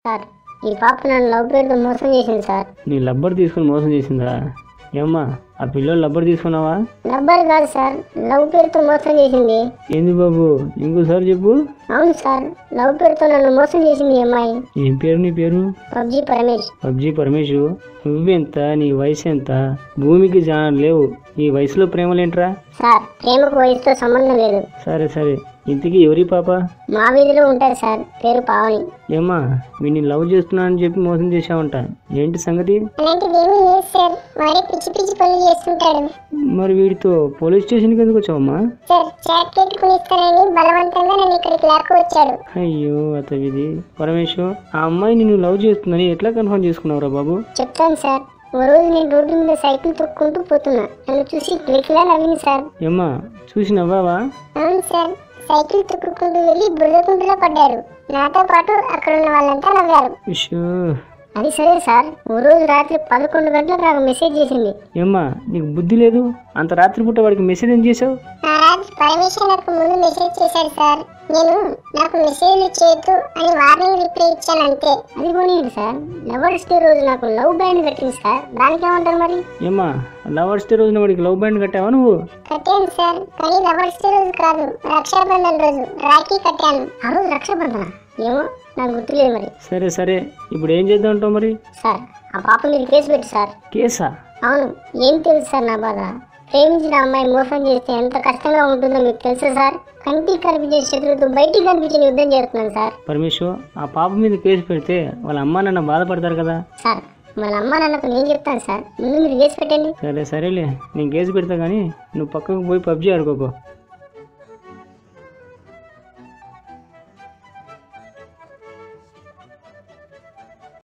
sir ఈ పాప నన్ను లవ్ పేరుతో మోసం చేసింది సార్ నీ లబ్బర్ తీసుకొని మోసం చేసిందా ఏమ్మా ఆ పిల్లలు లబ్బర్ తీసుకున్నావా లబ్బర్ కాదు సార్ లవ్ పేరుతో మోసం చేసింది ఏంది బాబు ఇంకోసారి చెప్పు అవును సార్ లవ్ పేరుతో నన్ను మోసం చేసింది ఈ అమ్మాయి ఏం పేరు నీ పేరు పబ్జి పరమేష్ పబ్జి పరమేశు నువ్వెంత నీ వయసు ఎంత భూమికి చాలా లేవు ఈ వయసులో ప్రేమలేంట్రా సార్ ప్రేమకు వయసుతో సంబంధం లేదు సరే సరే ఇంతకీ ఎవరి పాప మా వీధిలో ఉంటారు సార్ పేరు పావని ఏమ్మా వీడిని లవ్ చేస్తున్నానని చెప్పి మోసం చేశావంట ఏంటి సంగతి అలాంటిది ఏమీ లేదు సార్ వాడే పిచ్చి పిచ్చి పనులు చేస్తుంటాడు మరి వీడితో పోలీస్ స్టేషన్కి ఎందుకు వచ్చావమ్మా సార్ చాట్ పెట్టుకునిస్తానని బలవంతంగా నన్ను ఇక్కడికి లాక్కొచ్చాడు అయ్యో అతవిది పరమేశ్వర్ ఆ అమ్మాయి నిన్ను లవ్ చేస్తుందని ఎట్లా కన్ఫర్మ్ చేసుకున్నావురా బాబు చెప్తాను సార్ ఓ రోజు నేను రోడ్డు మీద సైకిల్ తొక్కుంటూ పోతున్నా నన్ను చూసి గిరికిలా నవ్వింది సార్ ఏమ్మా చూసి నవ్వావా అవును సార్ సైకిల్ తొక్కుకుంటూ వెళ్ళి బురదకుంటలో పడ్డారు నాతో పాటు అక్కడ ఉన్న వాళ్ళంతా నవ్వారు ఇష్యూ అది సరే సార్ ఓ రోజు రాత్రి పదకొండు గంటలకు నాకు మెసేజ్ చేసింది ఏమ్మా నీకు బుద్ధి లేదు అంత రాత్రిపూట వాడికి మెసేజ్ ఏం చేసావు ఆ రాత్రి పరమేశ్వర్ నాకు ముందు మెసేజ్ చేశాడు సార్ నేను నాకు మెసేజ్లు చేయొద్దు అని వార్నింగ్ రిప్లై ఇచ్చాను అంతే అది పోనీయండి సార్ లవర్స్ డే రోజు నాకు లవ్ బ్యాండ్ కట్టింది సార్ దానికి ఏమంటారు మరి ఏమ్మా లవర్స్ డే రోజున వాడికి లవ్ బ్యాండ్ కట్టావా నువ్వు కట్టాను సార్ కానీ లవర్స్ డే రోజు కాదు రక్షాబంధన్ రోజు రాఖీ కట్టాను ఆ రోజు రక్షాబంధన ఏమో నాకు గుర్తులేదు మరి సరే సరే ఇప్పుడు ఏం చేద్దాం అంటావు మరి సార్ ఆ పాప మీరు కేసు పెట్టి సార్ కేసా అవును ఏం తెలుసు సార్ నా బాధ ప్రేమించిన అమ్మాయి మోసం చేస్తే ఎంత కష్టంగా ఉంటుందో మీకు తెలుసా సార్ కంటికి కనిపించే శత్రువుతో బయటికి కనిపించిన యుద్ధం చేస్తున్నాను సార్ పరమేశ్వర్ ఆ పాప మీద కేసు పెడితే వాళ్ళ అమ్మ నాన్న బాధపడతారు కదా సార్ వాళ్ళ అమ్మ నాన్నకు నేను చెప్తాను సార్ ముందు మీరు కేసు పెట్టండి సరే సరేలే నేను కేసు పెడతా కానీ నువ్వు పక్కకు పోయి పబ్జీ ఆడుకోకో